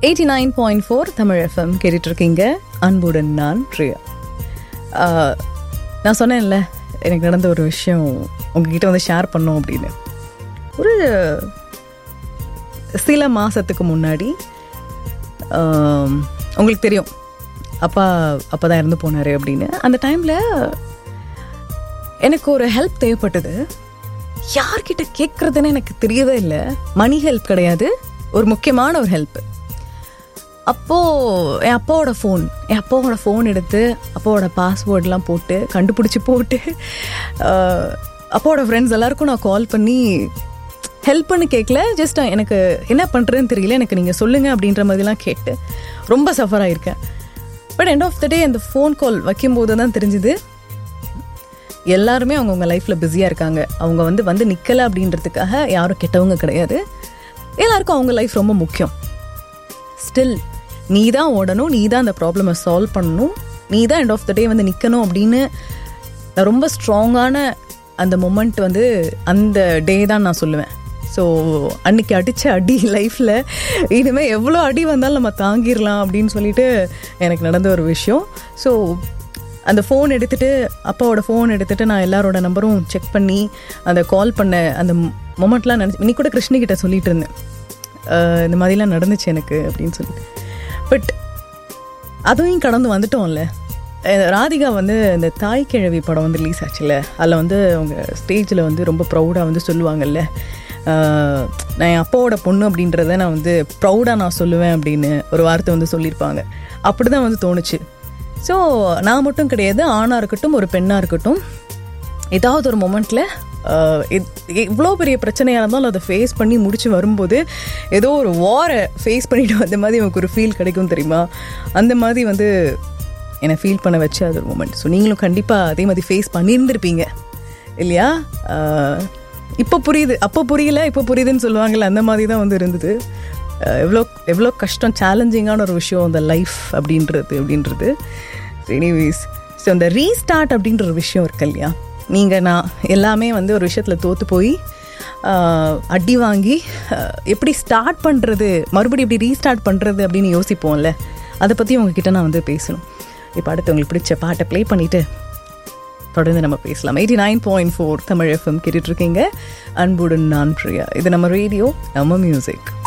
eighty nine point four Tamil FM கேட்டுட்ருக்கீங்க அன்புடன் நான் பிரியா ஆஹ், நான் சொன்னேன்ல எனக்கு நடந்த ஒரு விஷயம் உங்ககிட்ட வந்து ஷேர் பண்ணோம் அப்படின்னு ஒரு சில மாதத்துக்கு முன்னாடி ஆம், உங்களுக்கு தெரியும் அப்பா அப்பா தான் இறந்து போனார் அப்படின்னு அந்த டைமில் எனக்கு ஒரு ஹெல்ப் தேவைப்பட்டது யார்கிட்ட கேட்குறதுன்னு எனக்கு தெரியவே இல்லை மணி ஹெல்ப் கிடையாது ஒரு முக்கியமான ஒரு ஹெல்ப் அப்போது என் அப்பாவோட ஃபோன் என் அப்பாவோட ஃபோன் எடுத்து அப்பாவோட பாஸ்வேர்ட்லாம் போட்டு கண்டுபிடிச்சி போட்டு ஆஹ், அப்பாவோட ஃப்ரெண்ட்ஸ் எல்லாருக்கும் நான் கால் பண்ணி ஹெல்ப்னு கேட்கல ஜஸ்ட் எனக்கு என்ன பண்ணுறதுன்னு தெரியல எனக்கு நீங்கள் சொல்லுங்கள் அப்படின்ற மாதிரிலாம் கேட்டு ரொம்ப சஃபர் ஆயிருக்கேன் but end of the day அந்த ஃபோன் கால் வைக்கும்போது தான் தெரிஞ்சுது எல்லாருமே அவங்கவுங்க லைஃப்பில் பிஸியாக இருக்காங்க அவங்க வந்து வந்து நிற்கலை அப்படின்றதுக்காக யாரும் கெட்டவங்க கிடையாது எல்லாருக்கும் அவங்க லைஃப் ரொம்ப முக்கியம் ஸ்டில் நீ தான் ஓடணும் நீ தான் அந்த ப்ராப்ளமை சால்வ் பண்ணணும் நீ தான் எண்ட் ஆஃப் த டே வந்து நிற்கணும் அப்படின்னு நான் ரொம்ப ஸ்ட்ராங்கான அந்த மொமெண்ட் வந்து அந்த டே தான் நான் சொல்லுவேன் ஸோ அன்னைக்கு அடித்த அடி லைஃப்பில் இனிமேல் எவ்வளோ அடி வந்தாலும் நம்ம தாங்கிடலாம் அப்படின்னு சொல்லிட்டு எனக்கு நடந்த ஒரு விஷயம் ஸோ அந்த ஃபோன் எடுத்துட்டு அப்பாவோட ஃபோன் எடுத்துட்டு நான் எல்லாரோட நம்பரும் செக் பண்ணி அந்த கால் பண்ண அந்த மொமெண்ட்லாம் நினச்சி இன்னைக்கு கூட கிருஷ்ணி கிட்ட சொல்லிட்டு இருந்தேன் அஹ் இந்த மாதிரிலாம் நடந்துச்சு எனக்கு அப்படின்னு சொல்லிட்டு பட் அதையும் கடந்து வந்துட்டோம்ல அஹ் ராதிகா வந்து இந்த தாய் கிழவி படம் வந்து ரிலீஸ் ஆச்சுல்ல அதில் வந்து அவங்க ஸ்டேஜில் வந்து ரொம்ப ப்ரௌடாக வந்து சொல்லுவாங்கல்ல அஹ் நான் என் அப்பாவோட பொண்ணு அப்படின்றத நான் வந்து ப்ரௌடாக நான் சொல்லுவேன் அப்படின்னு ஒரு வார்த்தை வந்து சொல்லியிருப்பாங்க அப்படி தான் வந்து தோணுச்சு ஸோ நான் மட்டும் கிடையாது ஆணாக இருக்கட்டும் ஒரு பெண்ணாக இருக்கட்டும் ஏதாவது ஒரு மொமெண்ட்டில் இவ்வளோ பெரிய பிரச்சனையாக இருந்தாலும் அதை ஃபேஸ் பண்ணி முடிச்சு வரும்போது ஏதோ ஒரு வாரை ஃபேஸ் பண்ணிட்டு வந்த மாதிரி எனக்கு ஒரு ஃபீல் கிடைக்கும் தெரியுமா அந்த மாதிரி வந்து என்னை ஃபீல் பண்ண வச்ச அது ஒரு மூமெண்ட் ஸோ நீங்களும் கண்டிப்பாக அதே மாதிரி ஃபேஸ் பண்ணியிருந்திருப்பீங்க இல்லையா ஆஹ், இப்போ புரியுது அப்போ புரியல இப்போ புரியுதுன்னு சொல்லுவாங்கல்ல அந்த மாதிரி தான் வந்து இருந்தது ஆஹ், எவ்வளோ எவ்வளோ கஷ்டம் சேலஞ்சிங்கான ஒரு விஷயம் அந்த லைஃப் அப்படின்றது அப்படின்றது எனிவேஸ் ஸோ அந்த ரீஸ்டார்ட் அப்படின்ற ஒரு விஷயம் இருக்கு இல்லையா நீங்கள் நான் எல்லாமே வந்து ஒரு விஷயத்தில் தோற்று போய் ஆஹ், அடி வாங்கி ஆஹ், எப்படி ஸ்டார்ட் பண்ணுறது மறுபடியும் எப்படி ரீஸ்டார்ட் பண்ணுறது அப்படின்னு யோசிப்போம்ல அதை பற்றி உங்ககிட்ட நான் வந்து பேசணும் இப்போ அடுத்து உங்களுக்கு பிடிச்ச பாட்டை ப்ளே பண்ணிவிட்டு தொடர்ந்து நம்ம பேசலாம் eighty nine point four Tamil FM கேட்டுட்ருக்கீங்க அன்புடன் நான் பிரியா இது நம்ம ரேடியோ நம்ம மியூசிக்